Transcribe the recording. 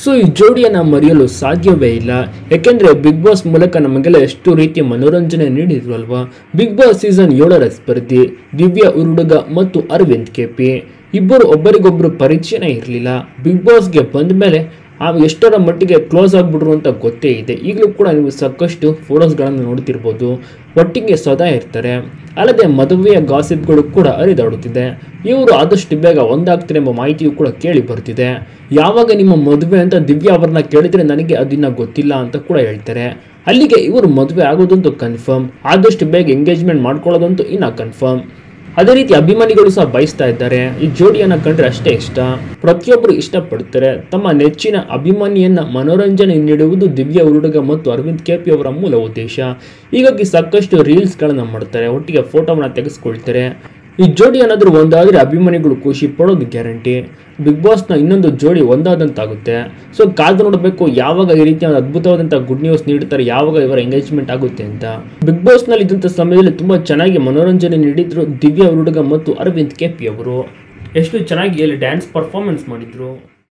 so ಈ ಜೋಡಿಯನ್ನು ಮರೆಯಲು ಸಾಧ್ಯವೇ ಇಲ್ಲ ಯಾಕೆಂದ್ರೆ ಬಿಗ್ ಬಾಸ್ ಮೂಲಕ ನಮಗೆಲ್ಲ ಎಷ್ಟು ರೀತಿಯ ಮನೋರಂಜನೆ ನೀಡಿದ್ರು ಅಲ್ವಾ ಬಿಗ್ ಬಾಸ್ ಸೀಸನ್ ಏಳರ ಸ್ಪರ್ಧಿ ದಿವ್ಯಾ ಉರುಡುಗ ಮತ್ತು ಅರವಿಂದ್ ಕೆಪಿ ಇಬ್ಬರು ಒಬ್ಬರಿಗೊಬ್ಬರು ಪರಿಚಯನೇ ಇರಲಿಲ್ಲ ಬಿಗ್ ಬಾಸ್ಗೆ ಬಂದ ಮೇಲೆ ಆ ಎಷ್ಟರ ಮಟ್ಟಿಗೆ ಕ್ಲೋಸ್ ಆಗಿಬಿಟ್ರು ಅಂತ ಗೊತ್ತೇ ಇದೆ ಈಗಲೂ ಕೂಡ ನೀವು ಸಾಕಷ್ಟು ಫೋಟೋಸ್ಗಳನ್ನು ನೋಡ್ತಿರ್ಬೋದು ಒಟ್ಟಿಗೆ ಸದಾ ಇರ್ತಾರೆ ಅಲ್ಲದೆ ಮದುವೆಯ ಗಾಸಿಪ್ಗಳು ಕೂಡ ಹರಿದಾಡುತ್ತಿದೆ ಇವರು ಆದಷ್ಟು ಬೇಗ ಒಂದಾಗ್ತಾರೆ ಎಂಬ ಮಾಹಿತಿಯು ಕೂಡ ಕೇಳಿ ಬರ್ತಿದೆ ಯಾವಾಗ ನಿಮ್ಮ ಮದುವೆ ಅಂತ ದಿವ್ಯಾ ಅವರನ್ನ ಕೇಳಿದ್ರೆ ನನಗೆ ಅದಿನ್ನ ಗೊತ್ತಿಲ್ಲ ಅಂತ ಕೂಡ ಹೇಳ್ತಾರೆ ಅಲ್ಲಿಗೆ ಇವರು ಮದುವೆ ಆಗೋದಂತೂ ಕನ್ಫರ್ಮ್ ಆದಷ್ಟು ಬೇಗ ಎಂಗೇಜ್ಮೆಂಟ್ ಮಾಡ್ಕೊಳ್ಳೋದಂತೂ ಇನ್ನ ಕನ್ಫರ್ಮ್ ಅದೇ ರೀತಿ ಅಭಿಮಾನಿಗಳು ಸಹ ಬಯಸ್ತಾ ಇದ್ದಾರೆ ಈ ಜೋಡಿಯನ್ನ ಕಂಡ್ರೆ ಅಷ್ಟೇ ಇಷ್ಟ ಪ್ರತಿಯೊಬ್ಬರು ಇಷ್ಟಪಡ್ತಾರೆ ತಮ್ಮ ನೆಚ್ಚಿನ ಅಭಿಮಾನಿಯನ್ನ ಮನೋರಂಜನೆ ನೀಡುವುದು ದಿವ್ಯ ಹುಡುಗ ಮತ್ತು ಅರವಿಂದ್ ಕೆಪಿ ಅವರ ಮೂಲ ಉದ್ದೇಶ ಹೀಗಾಗಿ ಸಾಕಷ್ಟು ರೀಲ್ಸ್ಗಳನ್ನ ಮಾಡ್ತಾರೆ ಒಟ್ಟಿಗೆ ಫೋಟೋವನ್ನ ತೆಗೆಸ್ಕೊಳ್ತಾರೆ ಈ ಜೋಡಿ ಏನಾದರೂ ಒಂದಾದರೆ ಅಭಿಮಾನಿಗಳು ಖುಷಿ ಪಡೋದು ಗ್ಯಾರಂಟಿ ಬಿಗ್ ಬಾಸ್ನ ಇನ್ನೊಂದು ಜೋಡಿ ಒಂದಾದಂತಾಗುತ್ತೆ ಸೊ ಕಾದು ನೋಡಬೇಕು ಯಾವಾಗ ಈ ರೀತಿಯ ಅದ್ಭುತವಾದಂಥ ಗುಡ್ ನ್ಯೂಸ್ ನೀಡ್ತಾರೆ ಯಾವಾಗ ಇವರ ಎಂಗೇಜ್ಮೆಂಟ್ ಆಗುತ್ತೆ ಅಂತ ಬಿಗ್ ಬಾಸ್ನಲ್ಲಿ ಇದ್ದಂಥ ಸಮಯದಲ್ಲಿ ತುಂಬ ಚೆನ್ನಾಗಿ ಮನೋರಂಜನೆ ನೀಡಿದ್ರು ದಿವ್ಯಾ ಹುಡುಗ ಮತ್ತು ಅರವಿಂದ್ ಕೆಪಿ ಅವರು ಎಷ್ಟು ಚೆನ್ನಾಗಿ ಅಲ್ಲಿ ಡ್ಯಾನ್ಸ್ ಪರ್ಫಾರ್ಮೆನ್ಸ್ ಮಾಡಿದ್ರು